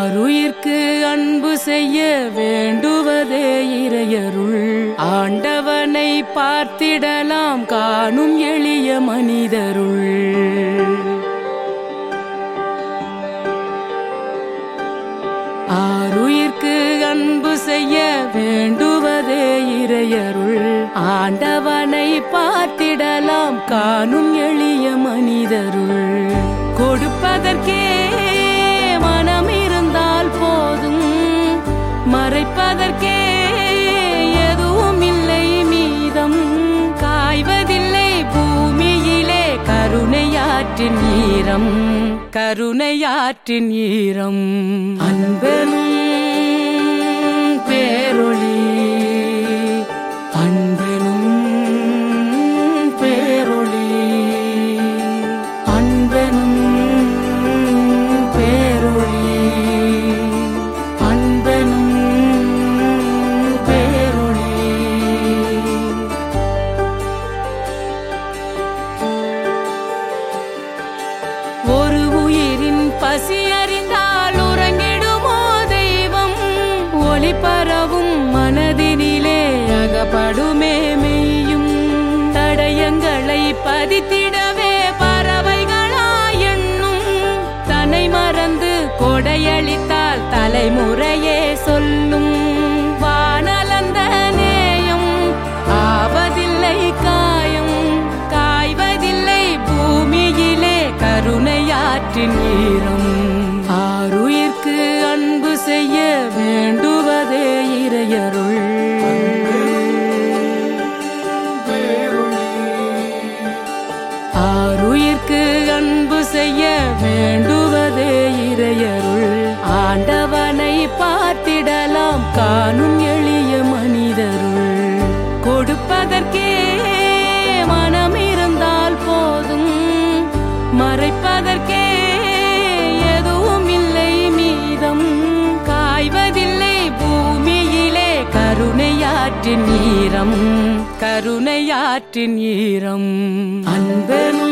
ஆருயிர்க்கு அன்பு செய்ய வேண்டுவதே இறையருள் ஆண்டவனை பார்த்திடலாம் காணும் எளிய மனிதருள் ஆருயிர்க்கு அன்பு செய்ய வேண்டுவதே இறையருள் ஆண்டவனை பார்த்திடலாம் காணும் எளிய மனிதருள் கொடுப்பதற்கே மனம் இருந்தால் போதும் மறைப்பதற்கே எதுவும் இல்லை மீதம் காய்வதில்லை பூமியிலே கருணையாற்றின் ஈரம் கருணையாற்றின் ஈரம் அன்பெனும் பேரொளி அன்பெனும் பேரொளி அன்பெனும் பேரொளி அன்பெனும் பேரொளி ஒரு உயிரின் பசி அறிந்தால் உறங்கிடுமோ தெய்வம் ஒளி பரவும் மனதினிலே அகப்படுமே மெய்யும் தடயங்களை பதித்திடவே பறவைகளாய் எண்ணும் தன்னை மறந்து கொடையளித்தால் தலைமுறையே சொல்லும் வானலந்த நேயம் ஆவதில்லை காயம் காய்வதில்லை பூமியிலே கருணையாற்றின் ஈரம் ஆருயிர்க்கு அன்பு செய்ய வேண்டுவதே இறையருள் ஆருயிர்க்கு அன்பு செய்ய வேண்டுவதே இறையருள் ஆண்டவனை பார்த்திடலாம் காணும் எளிய மனிதருள் கொடுப்பதற்கே மனம் இருந்தால் போதும் மறைப்பதற்கே எதுவும் இல்லை மீதம் காய்வதில்லை பூமியிலே கருணையாற்றின் ஈரம் கருணையாற்றின் ஈரம் அன்பெனும்